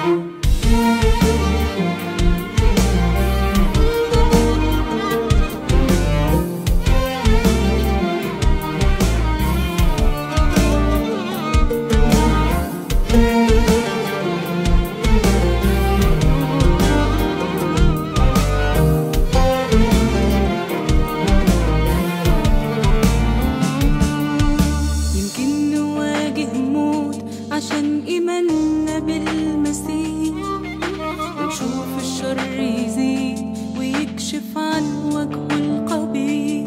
يمكن نواجه موت عشان إيماننا بالمسيح ونشوف الشر يزيد ويكشف عن وجهه القبيح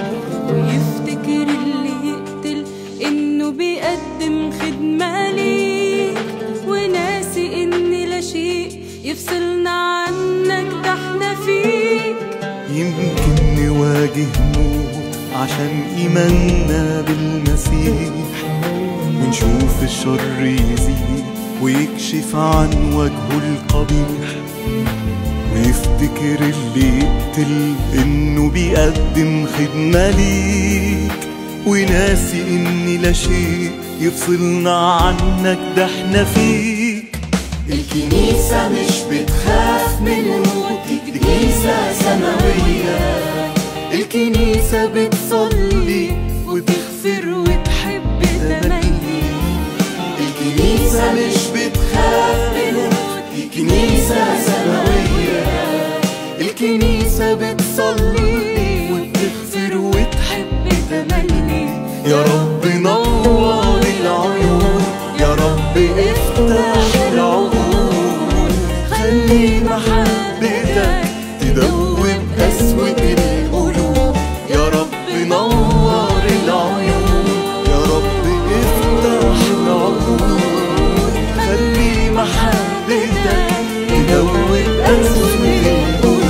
ويفتكر اللي يقتل إنه بيقدم خدمة ليك وناسي إن لا شيء يفصلنا عنك ده احنا فيك يمكن نواجه موت عشان إيماننا بالمسيح ونشوف الشر يزيد ويكشف عن وجهه القبيح ويفتكر اللي يقتل إنه بيقدم خدمة ليك وناسي إن لا شيء يفصلنا عنك ده احنا فيك الكنيسة مش بتخاف من الموت دي كنيسة سماوية الكنيسة بتصلي وتغفر وتحب تملي الكنيسة مش بتخاف من الموت دي كنيسة سماوية الكنيسة بتصلي وتغفر وتحب تملي يا رب نور العيون يا رب افتح العقول خلي محبتك تدوب قسوة القلوب يا رب نور العيون يا رب افتح العقول خلي محبتك تدوب قسوة القلوب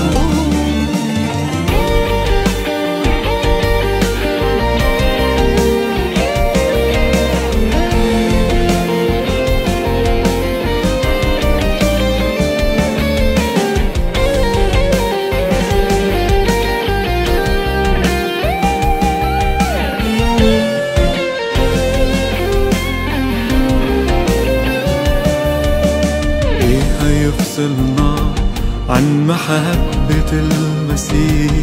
ايه هيفصلنا عن محبة المسيح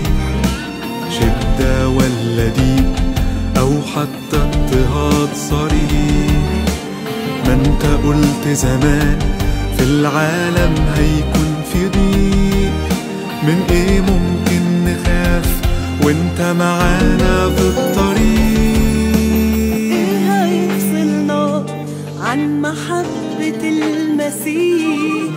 شدة ولا ضيق أو حتى اضطهاد صريح ما انت قلت زمان في العالم هيكون في ضيق من ايه ممكن نخاف وانت معانا في الطريق ايه هيفصلنا عن محبة المسيح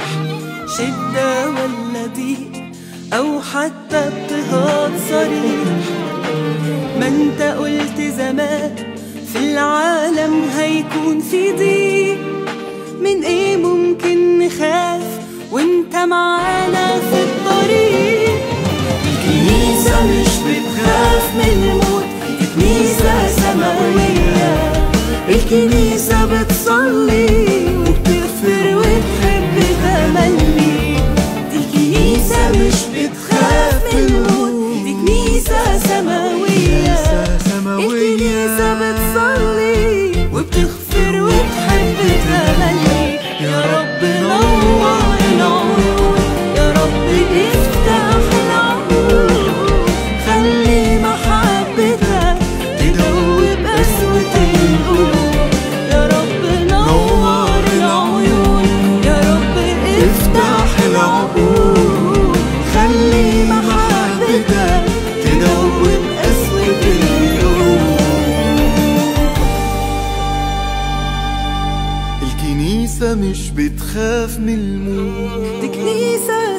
شدة ولا ضيق أو حتى اضطهاد صريح ما انت قلت زمان في العالم هيكون في ضيق من ايه ممكن نخاف وانت معانا في الطريق الكنيسة مش بتخاف من الموت دي كنيسة سماوية الكنيسة بتصلي وبتغفر وتحب تملي دي الكنيسة مش بتخاف من الموت دي كنيسة سماوية الكنيسة بتصلي وبتغفر وتحب تملي يا رب نور العيون يا رب افتح العقول خلي محبتك تدوب قسوة القلوب يا رب نور العيون يا رب افتح العقول خلي محبتك تدوب قسوة القلوب الكنيسة مش بتخاف من الموت دي كنيسة